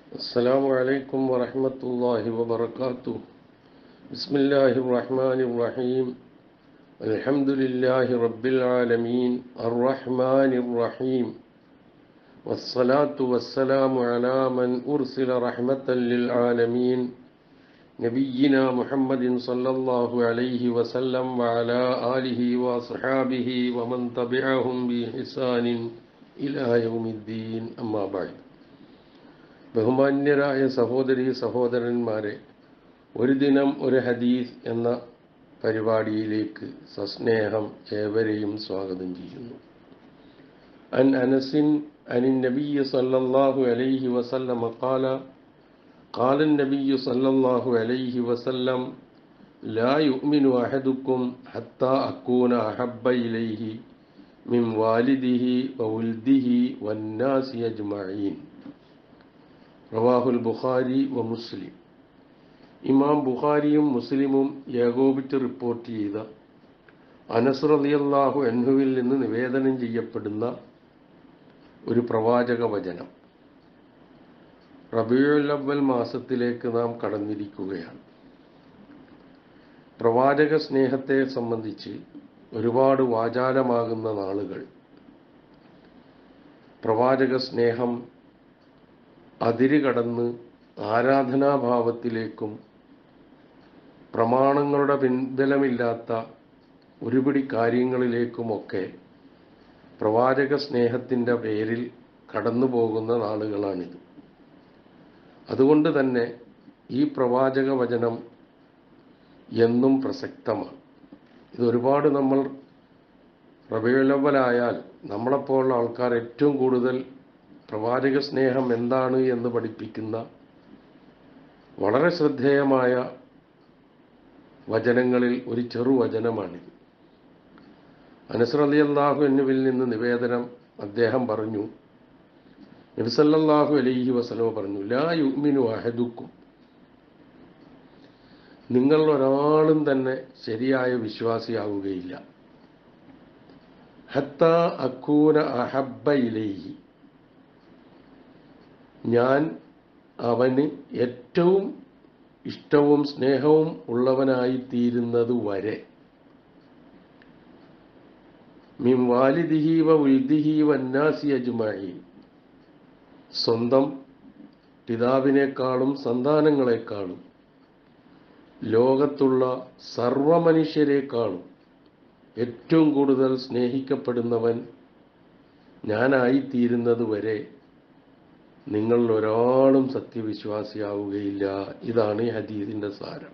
السلام عليكم ورحمة الله وبركاته بسم الله الرحمن الرحيم الحمد لله رب العالمين الرحمن الرحيم والصلاة والسلام على من أرسل رحمة للعالمين نبينا محمد صلى الله عليه وسلم وعلى آله وأصحابه ومن تبعهم بإحسان إلى يوم الدين أما بعد ബഹുമാന്യരായ സഹോദരി സഹോദരന്മാരെ ഒരു ദിനം ഒരു ഹദീസ് എന്ന പരിപാടിയിലേക്ക് സസ്നേഹം ഏവരെയും സ്വാഗതം ചെയ്യുന്നു അൻ അനസിൻ അനിൻ നബി സല്ലല്ലാഹു അലൈഹി വസല്ലം قال قال النبي صلى الله عليه وسلم لا يؤمن أحدكم حتى أكون أحب إليه من والده وولده والناس أجمعين റവാഹുൽ ബുഖാരി വ മുസ്ലിം ഇമാം ബുഖാരിയും മുസ്ലിമും ഏകോപിച്ച് റിപ്പോർട്ട് ചെയ്ത അനസ് റളിയല്ലാഹു അൻഹുവിൽ നിന്ന് നിവേദനം ചെയ്യപ്പെടുന്ന ഒരു പ്രവാചക വചനം റബിയുൽ അവൽ മാസത്തിലേക്ക് നാം കടന്നിരിക്കുകയാണ് പ്രവാചക സ്നേഹത്തെ സംബന്ധിച്ച് ഒരുപാട് വാചാലമാകുന്ന നാളുകൾ പ്രവാചക സ്നേഹം അതിര് കടന്ന് ആരാധനാഭാവത്തിലേക്കും പ്രമാണങ്ങളുടെ പിൻബലമില്ലാത്ത ഒരുപിടി കാര്യങ്ങളിലേക്കുമൊക്കെ പ്രവാചക സ്നേഹത്തിൻ്റെ പേരിൽ കടന്നു പോകുന്ന നാളുകളാണിത് അതുകൊണ്ട് തന്നെ ഈ പ്രവാചക വചനം എന്നും പ്രസക്തമാണ് ഇത് ഒരുപാട് നമ്മൾ റബിയുലവലായാൽ നമ്മളെപ്പോലുള്ള ആൾക്കാർ ഏറ്റവും കൂടുതൽ പ്രവാചക സ്നേഹം എന്താണ് എന്ന് പഠിപ്പിക്കുന്ന വളരെ ശ്രദ്ധേയമായ വചനങ്ങളിൽ ഒരു ചെറുവചനമാണിത് അനസർ അലി അള്ളാഹു എന്നിവിൽ നിന്ന് നിവേദനം അദ്ദേഹം പറഞ്ഞു നബിസല്ലാഹു അലൈഹി വസലമ പറഞ്ഞു ലാ യുമിനു അഹദുക്കും നിങ്ങൾ ഒരാളും തന്നെ ശരിയായ വിശ്വാസിയാവുകയില്ല ഹത്ത അക്കൂന അഹബ്ബ ഇലൈഹി ഞാൻ അവന് ഏറ്റവും ഇഷ്ടവും സ്നേഹവും ഉള്ളവനായി തീരുന്നത് വരെ മിം വാലിദിഹി വ ഉൽദിഹി വന്നാസി അജ്മായി സ്വന്തം പിതാവിനേക്കാളും സന്താനങ്ങളെക്കാളും ലോകത്തുള്ള സർവമനുഷ്യരെക്കാളും ഏറ്റവും കൂടുതൽ സ്നേഹിക്കപ്പെടുന്നവൻ ഞാനായിത്തീരുന്നത് വരെ നിങ്ങൾ ഒരാളും സത്യവിശ്വാസിയാവുകയില്ല ഇതാണ് ഈ ഹദീസിന്റെ സാരം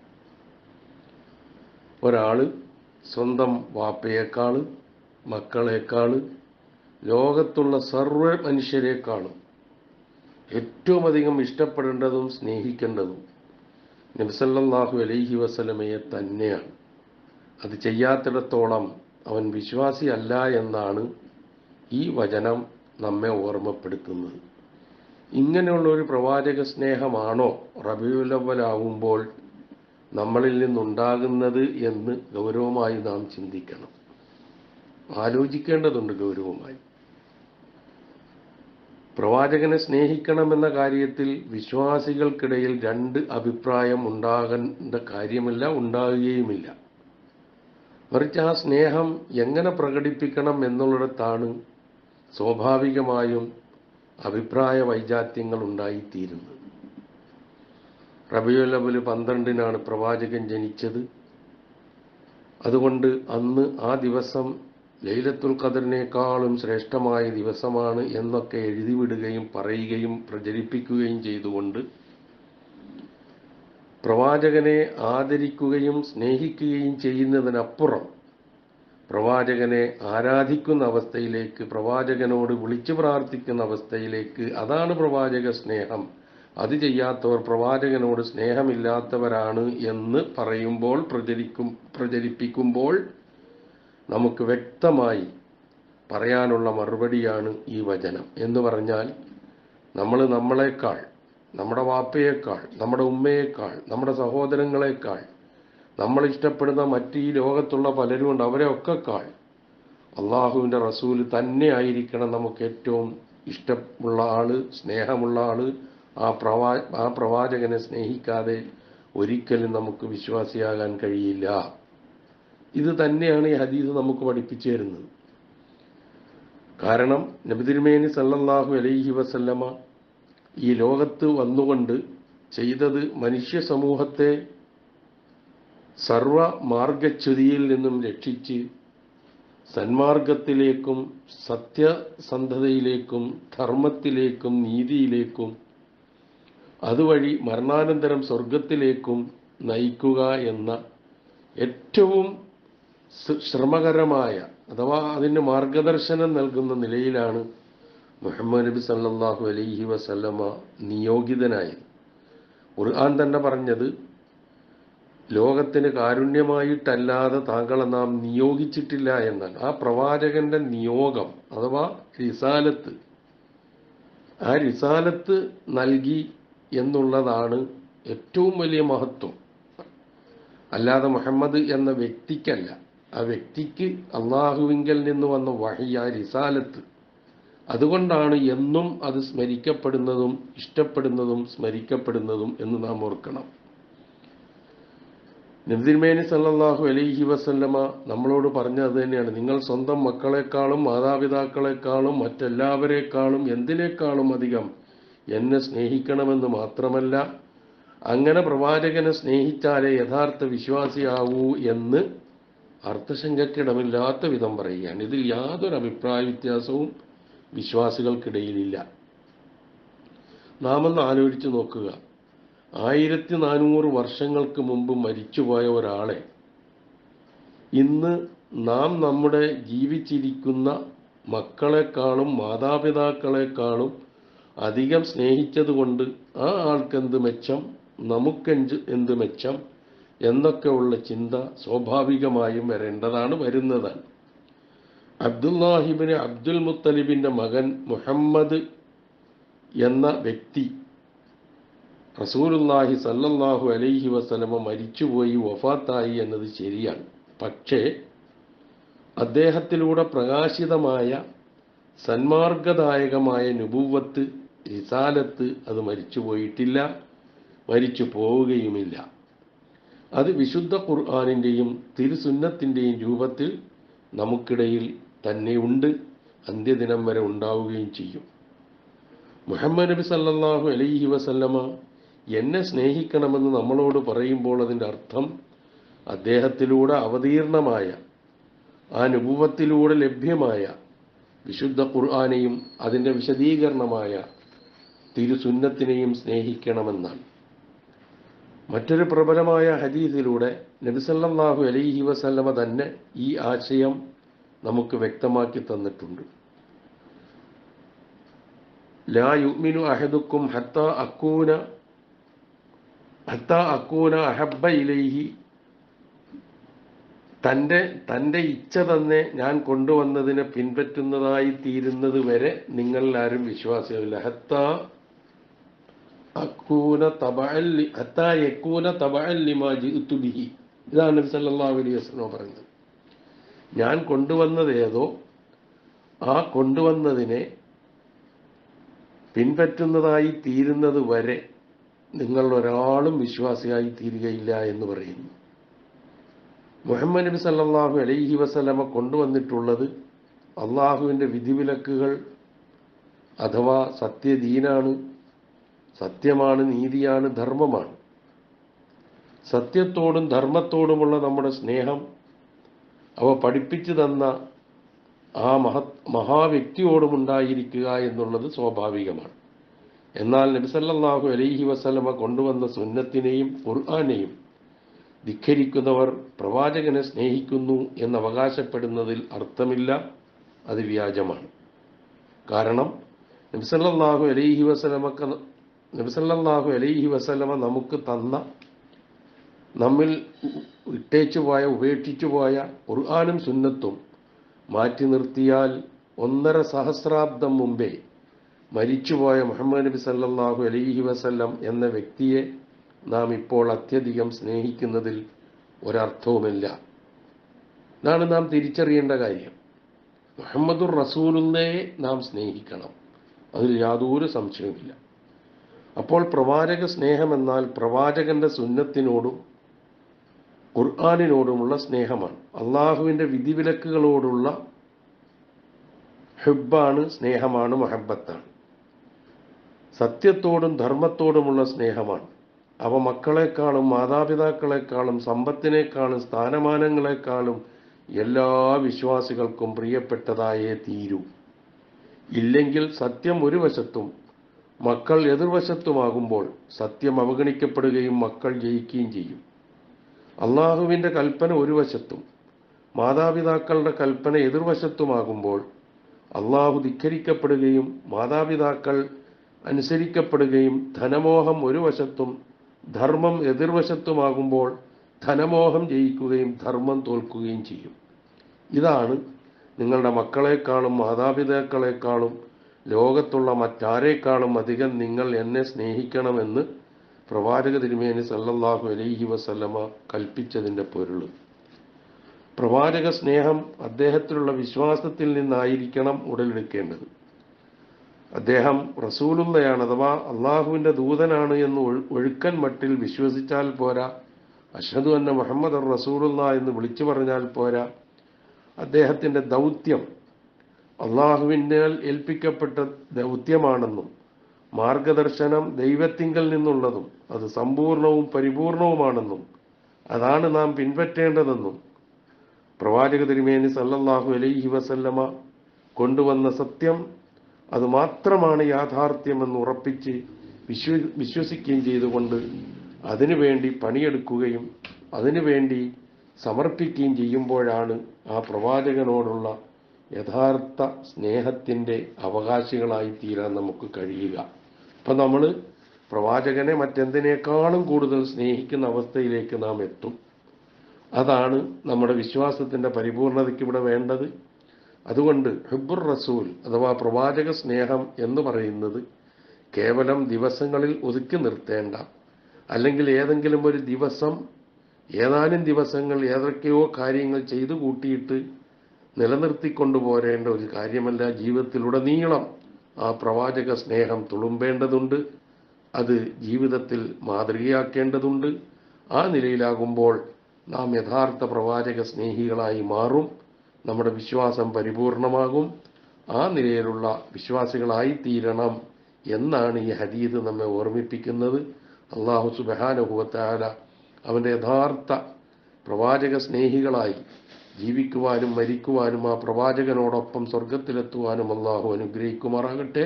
ഒരാള് സ്വന്തം വാപ്പയേക്കാൾ മക്കളെക്കാൾ ലോകത്തുള്ള സർവ മനുഷ്യരെക്കാളും ഏറ്റവും അധികം ഇഷ്ടപ്പെടേണ്ടതും സ്നേഹിക്കേണ്ടതും നബ്സല്ലാഹു അലൈഹി വസലമയെ തന്നെയാണ് അത് ചെയ്യാത്തിടത്തോളം അവൻ വിശ്വാസിയല്ല എന്നാണ് ഈ വചനം നമ്മെ ഓർമ്മപ്പെടുത്തുന്നത് ഇങ്ങനെയുള്ള ഒരു പ്രവാചക സ്നേഹമാണോ റബിയുലവലാവുമ്പോൾ നമ്മളിൽ നിന്നുണ്ടാകുന്നത് എന്ന് ഗൗരവമായി നാം ചിന്തിക്കണം ആലോചിക്കേണ്ടതുണ്ട് ഗൗരവമായി പ്രവാചകനെ സ്നേഹിക്കണമെന്ന കാര്യത്തിൽ വിശ്വാസികൾക്കിടയിൽ രണ്ട് അഭിപ്രായം ഉണ്ടാകേണ്ട കാര്യമില്ല ഉണ്ടാകുകയുമില്ല മറിച്ച് ആ സ്നേഹം എങ്ങനെ പ്രകടിപ്പിക്കണം എന്നുള്ളിടത്താണ് സ്വാഭാവികമായും അഭിപ്രായ വൈജാത്യങ്ങൾ ഉണ്ടായിത്തീരുന്നത് റബിയുലബല് പന്ത്രണ്ടിനാണ് പ്രവാചകൻ ജനിച്ചത് അതുകൊണ്ട് അന്ന് ആ ദിവസം ലൈലത്തുൽ ഖദറിനേക്കാളും ശ്രേഷ്ഠമായ ദിവസമാണ് എന്നൊക്കെ എഴുതിവിടുകയും പറയുകയും പ്രചരിപ്പിക്കുകയും ചെയ്തുകൊണ്ട് പ്രവാചകനെ ആദരിക്കുകയും സ്നേഹിക്കുകയും ചെയ്യുന്നതിനപ്പുറം പ്രവാചകനെ ആരാധിക്കുന്ന അവസ്ഥയിലേക്ക് പ്രവാചകനോട് വിളിച്ചു പ്രാർത്ഥിക്കുന്ന അവസ്ഥയിലേക്ക് അതാണ് പ്രവാചക സ്നേഹം അത് ചെയ്യാത്തവർ പ്രവാചകനോട് സ്നേഹമില്ലാത്തവരാണ് എന്ന് പറയുമ്പോൾ പ്രചരിക്കും പ്രചരിപ്പിക്കുമ്പോൾ നമുക്ക് വ്യക്തമായി പറയാനുള്ള മറുപടിയാണ് ഈ വചനം എന്ന് പറഞ്ഞാൽ നമ്മൾ നമ്മളെക്കാൾ നമ്മുടെ വാപ്പയേക്കാൾ നമ്മുടെ ഉമ്മയേക്കാൾ നമ്മുടെ സഹോദരങ്ങളെക്കാൾ നമ്മൾ ഇഷ്ടപ്പെടുന്ന മറ്റ് ഈ ലോകത്തുള്ള പലരുമുണ്ട് അവരെ ഒക്കെക്കാൾ അള്ളാഹുവിൻ്റെ റസൂല് തന്നെ ആയിരിക്കണം നമുക്ക് ഏറ്റവും ഇഷ്ടമുള്ള ആള് സ്നേഹമുള്ള ആള് ആ പ്രവാ ആ പ്രവാചകനെ സ്നേഹിക്കാതെ ഒരിക്കലും നമുക്ക് വിശ്വാസിയാകാൻ കഴിയില്ല ഇത് തന്നെയാണ് ഈ ഹദീസ് നമുക്ക് പഠിപ്പിച്ചു തരുന്നത് കാരണം നബിതിരുമേനി സല്ലല്ലാഹു അലൈഹി വസല്ലമ ഈ ലോകത്ത് വന്നുകൊണ്ട് ചെയ്തത് മനുഷ്യ സമൂഹത്തെ സർവ മാർഗച്യുതിയിൽ നിന്നും രക്ഷിച്ച് സന്മാർഗത്തിലേക്കും സത്യസന്ധതയിലേക്കും ധർമ്മത്തിലേക്കും നീതിയിലേക്കും അതുവഴി മരണാനന്തരം സ്വർഗത്തിലേക്കും നയിക്കുക എന്ന ഏറ്റവും സ് ശ്രമകരമായ അഥവാ അതിന് മാർഗദർശനം നൽകുന്ന നിലയിലാണ് മുഹമ്മദ് നബി സല്ലല്ലാഹു അലൈഹി വസല്ലമ നിയോഗിതനായത് ഖുർആൻ തന്നെ പറഞ്ഞത് ലോകത്തിന് കാരുണ്യമായിട്ടല്ലാതെ താങ്കളെ നാം നിയോഗിച്ചിട്ടില്ല എന്നാണ് ആ പ്രവാചകന്റെ നിയോഗം അഥവാ റിസാലത്ത് ആ റിസാലത്ത് നൽകി എന്നുള്ളതാണ് ഏറ്റവും വലിയ മഹത്വം അല്ലാതെ മുഹമ്മദ് എന്ന വ്യക്തിക്കല്ല ആ വ്യക്തിക്ക് അള്ളാഹുവിങ്കൽ നിന്ന് വന്ന വഹി ആ റിസാലത്ത് അതുകൊണ്ടാണ് എന്നും അത് സ്മരിക്കപ്പെടുന്നതും ഇഷ്ടപ്പെടുന്നതും സ്മരിക്കപ്പെടുന്നതും എന്ന് നാം ഓർക്കണം നബ്ദിർമേനി സല്ലല്ലാഹു അലൈഹി വസല്ലമ നമ്മളോട് പറഞ്ഞത് തന്നെയാണ് നിങ്ങൾ സ്വന്തം മക്കളെക്കാളും മാതാപിതാക്കളെക്കാളും മറ്റെല്ലാവരെക്കാളും എന്തിനേക്കാളും അധികം എന്നെ സ്നേഹിക്കണമെന്ന് മാത്രമല്ല അങ്ങനെ പ്രവാചകനെ സ്നേഹിച്ചാലേ യഥാർത്ഥ വിശ്വാസിയാവൂ എന്ന് അർത്ഥശങ്കക്കിടമില്ലാത്ത വിധം പറയുകയാണ് ഇതിൽ യാതൊരു അഭിപ്രായ വ്യത്യാസവും വിശ്വാസികൾക്കിടയിലില്ല നാം ഒന്ന് ആലോചിച്ച് നോക്കുക ആയിരത്തി നാനൂറ് വർഷങ്ങൾക്ക് മുമ്പ് മരിച്ചുപോയ ഒരാളെ ഇന്ന് നാം നമ്മുടെ ജീവിച്ചിരിക്കുന്ന മക്കളെക്കാളും മാതാപിതാക്കളെക്കാളും അധികം സ്നേഹിച്ചതുകൊണ്ട് ആ ആൾക്കെന്ത് മെച്ചം നമുക്കെന്ത് എന്ത് മെച്ചം എന്നൊക്കെയുള്ള ചിന്ത സ്വാഭാവികമായും വരേണ്ടതാണ് വരുന്നതാണ് അബ്ദുല്ലാഹിബിന് അബ്ദുൽ മുത്തലിബിന്റെ മകൻ മുഹമ്മദ് എന്ന വ്യക്തി റസൂലുല്ലാഹി സല്ലല്ലാഹു അലൈഹി വസല്ലമ മരിച്ചുപോയി വഫാത്തായി എന്നത് ശരിയാണ് പക്ഷേ അദ്ദേഹത്തിലൂടെ പ്രകാശിതമായ സന്മാർഗദായകമായ നുബുവത്ത് റിസാലത്ത് അത് മരിച്ചുപോയിട്ടില്ല മരിച്ചു പോവുകയുമില്ല അത് വിശുദ്ധ ഖുർആാനിൻ്റെയും തിരുസുന്നത്തിൻ്റെയും രൂപത്തിൽ നമുക്കിടയിൽ തന്നെയുണ്ട് അന്ത്യദിനം വരെ ഉണ്ടാവുകയും ചെയ്യും മുഹമ്മദ് നബി സല്ലല്ലാഹു അലൈഹി വസല്ലമ എന്നെ സ്നേഹിക്കണമെന്ന് നമ്മളോട് പറയുമ്പോൾ അതിൻ്റെ അർത്ഥം അദ്ദേഹത്തിലൂടെ അവതീർണമായ ആ നുപൂവത്തിലൂടെ ലഭ്യമായ വിശുദ്ധ ഖുർആാനെയും അതിൻ്റെ വിശദീകരണമായ തിരുസുന്നത്തിനെയും സ്നേഹിക്കണമെന്നാണ് മറ്റൊരു പ്രബലമായ ഹദീസിലൂടെ നബിസല്ലാഹു അലൈഹി വസല്ലമ തന്നെ ഈ ആശയം നമുക്ക് വ്യക്തമാക്കി തന്നിട്ടുണ്ട് ലാ യുഅ്മിനു അഹദുക്കും ഹത്ത അക്കൂന ഹത്ത അക്കൂന അഹബ്ബ ഇലൈഹി തൻ്റെ തൻ്റെ ഇച്ഛ തന്നെ ഞാൻ കൊണ്ടുവന്നതിനെ പിൻപറ്റുന്നതായി തീരുന്നത് വരെ നിങ്ങളിൽ ആരും വിശ്വാസമില്ല ഹത്ത അക്കൂന തബഅല്ലി ഹത്ത യക്കൂന തബഅല്ലിമാ ജിഅ്തു ബിഹി ഇതാണ് നബി സല്ലല്ലാഹു അലൈഹി വസല്ലം പറയുന്നത് ഞാൻ കൊണ്ടുവന്നത് ഏതോ ആ കൊണ്ടുവന്നതിനെ പിൻപറ്റുന്നതായി തീരുന്നത് വരെ നിങ്ങൾ ഒരാളും വിശ്വാസിയായി തീരുകയില്ല എന്ന് പറയുന്നു മുഹമ്മദ് നബി സല്ലല്ലാഹു അലൈഹി വസല്ലമ കൊണ്ടുവന്നിട്ടുള്ളത് അള്ളാഹുവിൻ്റെ വിധിവിലക്കുകൾ അഥവാ സത്യദീനാണ് സത്യമാണ് നീതിയാണ് ധർമ്മമാണ് സത്യത്തോടും ധർമ്മത്തോടുമുള്ള നമ്മുടെ സ്നേഹം അവ പഠിപ്പിച്ചു തന്ന ആ മഹ മഹാവ്യക്തിയോടുമുണ്ടായിരിക്കുക എന്നുള്ളത് സ്വാഭാവികമാണ് എന്നാൽ നബിസല്ലാഹു അലൈഹി വസല്ലമ കൊണ്ടുവന്ന സുന്നത്തിനെയും ഖുർആാനെയും ധിഖരിക്കുന്നവർ പ്രവാചകനെ സ്നേഹിക്കുന്നു എന്ന് അവകാശപ്പെടുന്നതിൽ അർത്ഥമില്ല അത് വ്യാജമാണ് കാരണം നബിസല്ലാഹു അലൈഹി വസല്ലമക്ക് നബിസല്ലാഹു അലൈഹി വസല്ലമ നമുക്ക് തന്ന നമ്മിൽ ഇട്ടേച്ചു പോയ ഉപേക്ഷിച്ചു പോയ ഖുർആാനും സുന്നത്തും മാറ്റി നിർത്തിയാൽ ഒന്നര സഹസ്രാബ്ദം മുമ്പേ മരിച്ചുപോയ മുഹമ്മദ് നബി സല്ലല്ലാഹു അലൈഹി വസല്ലം എന്ന വ്യക്തിയെ നാം ഇപ്പോൾ അത്യധികം സ്നേഹിക്കുന്നതിൽ ഒരർത്ഥവുമില്ല ഇതാണ് നാം തിരിച്ചറിയേണ്ട കാര്യം മുഹമ്മദുർ റസൂലുള്ളയെ നാം സ്നേഹിക്കണം അതിൽ യാതൊരു സംശയവുമില്ല അപ്പോൾ പ്രവാചക സ്നേഹമെന്നാൽ പ്രവാചകന്റെ സുന്നത്തിനോടും ഖുർആാനിനോടുമുള്ള സ്നേഹമാണ് അള്ളാഹുവിൻ്റെ വിധിവിലക്കുകളോടുള്ള ഹെബ്ബാണ് സ്നേഹമാണ് മഹബത്താണ് സത്യത്തോടും ധർമ്മത്തോടുമുള്ള സ്നേഹമാണ് അവ മക്കളെക്കാളും മാതാപിതാക്കളെക്കാളും സമ്പത്തിനേക്കാളും സ്ഥാനമാനങ്ങളെക്കാളും എല്ലാ വിശ്വാസികൾക്കും പ്രിയപ്പെട്ടതായേ തീരൂ ഇല്ലെങ്കിൽ സത്യം ഒരു വശത്തും മക്കൾ എതിർവശത്തുമാകുമ്പോൾ സത്യം അവഗണിക്കപ്പെടുകയും മക്കൾ ജയിക്കുകയും ചെയ്യും അള്ളാഹുവിൻ്റെ കൽപ്പന ഒരു വശത്തും മാതാപിതാക്കളുടെ കൽപ്പന എതിർവശത്തുമാകുമ്പോൾ അള്ളാഹു ധിക്കരിക്കപ്പെടുകയും മാതാപിതാക്കൾ അനുസരിക്കപ്പെടുകയും ധനമോഹം ഒരു വശത്തും ധർമ്മം എതിർവശത്തുമാകുമ്പോൾ ധനമോഹം ജയിക്കുകയും ധർമ്മം തോൽക്കുകയും ചെയ്യും ഇതാണ് നിങ്ങളുടെ മക്കളെക്കാളും മാതാപിതാക്കളെക്കാളും ലോകത്തുള്ള മറ്റാരേക്കാളും അധികം നിങ്ങൾ എന്നെ സ്നേഹിക്കണമെന്ന് പ്രവാചക തിരുമേനി സല്ലല്ലാഹു അലൈഹി വസല്ലമ കൽപ്പിച്ചതിൻ്റെ പൊരുൾ പ്രവാചക സ്നേഹം അദ്ദേഹത്തിലുള്ള വിശ്വാസത്തിൽ നിന്നായിരിക്കണം ഉടലെടുക്കേണ്ടത് അദ്ദേഹം റസൂലുള്ളയാണ് അഥവാ അള്ളാഹുവിൻ്റെ ദൂതനാണ് എന്ന് ഒഴു- ഒഴുക്കൻ മട്ടിൽ വിശ്വസിച്ചാൽ പോരാ അഷദു അന്ന മുഹമ്മദ് റസൂലുള്ള എന്ന് വിളിച്ചു പറഞ്ഞാൽ പോരാ അദ്ദേഹത്തിൻ്റെ ദൗത്യം അള്ളാഹുവിനാൽ ഏൽപ്പിക്കപ്പെട്ട ദൗത്യമാണെന്നും മാർഗദർശനം ദൈവത്തിങ്കൽ നിന്നുള്ളതും അത് സമ്പൂർണവും പരിപൂർണവുമാണെന്നും അതാണ് നാം പിൻപറ്റേണ്ടതെന്നും പ്രവാചക തിരുമേനി സല്ലല്ലാഹു അലൈഹി വസല്ലമ കൊണ്ടുവന്ന സത്യം അത് മാത്രമാണ് യാഥാർത്ഥ്യമെന്ന് ഉറപ്പിച്ച് വിശ്വ വിശ്വസിക്കുകയും ചെയ്തുകൊണ്ട് അതിനുവേണ്ടി പണിയെടുക്കുകയും അതിനുവേണ്ടി സമർപ്പിക്കുകയും ചെയ്യുമ്പോഴാണ് ആ പ്രവാചകനോടുള്ള യഥാർത്ഥ സ്നേഹത്തിൻ്റെ അവകാശികളായി തീരാൻ നമുക്ക് കഴിയുക അപ്പം നമ്മൾ പ്രവാചകനെ മറ്റെന്തിനേക്കാളും കൂടുതൽ സ്നേഹിക്കുന്ന അവസ്ഥയിലേക്ക് നാം എത്തും അതാണ് നമ്മുടെ വിശ്വാസത്തിൻ്റെ പരിപൂർണതയ്ക്ക് ഇവിടെ വേണ്ടത് അതുകൊണ്ട് ഹിബുർ റസൂൽ അഥവാ പ്രവാചക സ്നേഹം എന്ന് പറയുന്നത് കേവലം ദിവസങ്ങളിൽ ഒതുക്കി നിർത്തേണ്ട അല്ലെങ്കിൽ ഏതെങ്കിലും ഒരു ദിവസം ഏതാനും ദിവസങ്ങൾ ഏതൊക്കെയോ കാര്യങ്ങൾ ചെയ്തു കൂട്ടിയിട്ട് നിലനിർത്തിക്കൊണ്ടു പോരേണ്ട ഒരു കാര്യമല്ല ജീവിതത്തിലുടനീളം ആ പ്രവാചക സ്നേഹം തുളുമ്പേണ്ടതുണ്ട് അത് ജീവിതത്തിൽ മാതൃകയാക്കേണ്ടതുണ്ട് ആ നിലയിലാകുമ്പോൾ നാം യഥാർത്ഥ പ്രവാചക സ്നേഹികളായി മാറും നമ്മുടെ വിശ്വാസം പരിപൂർണമാകും ആ നിലയിലുള്ള വിശ്വാസികളായി തീരണം എന്നാണ് ഈ ഹദീദ് നമ്മെ ഓർമ്മിപ്പിക്കുന്നത് അള്ളാഹു സുബഹാനുഭവത്താല അവൻ്റെ യഥാർത്ഥ പ്രവാചക സ്നേഹികളായി ജീവിക്കുവാനും മരിക്കുവാനും ആ പ്രവാചകനോടൊപ്പം സ്വർഗത്തിലെത്തുവാനും അള്ളാഹു അനുഗ്രഹിക്കുമാറാകട്ടെ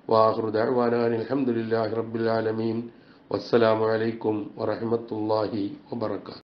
വാഹൃദാൻ അലഹമുല്ലാഹി റബ്ബുലാലമീൻ വസ്സലാമലൈക്കും വറഹമത്തല്ലാഹി വബർക്കാത്തു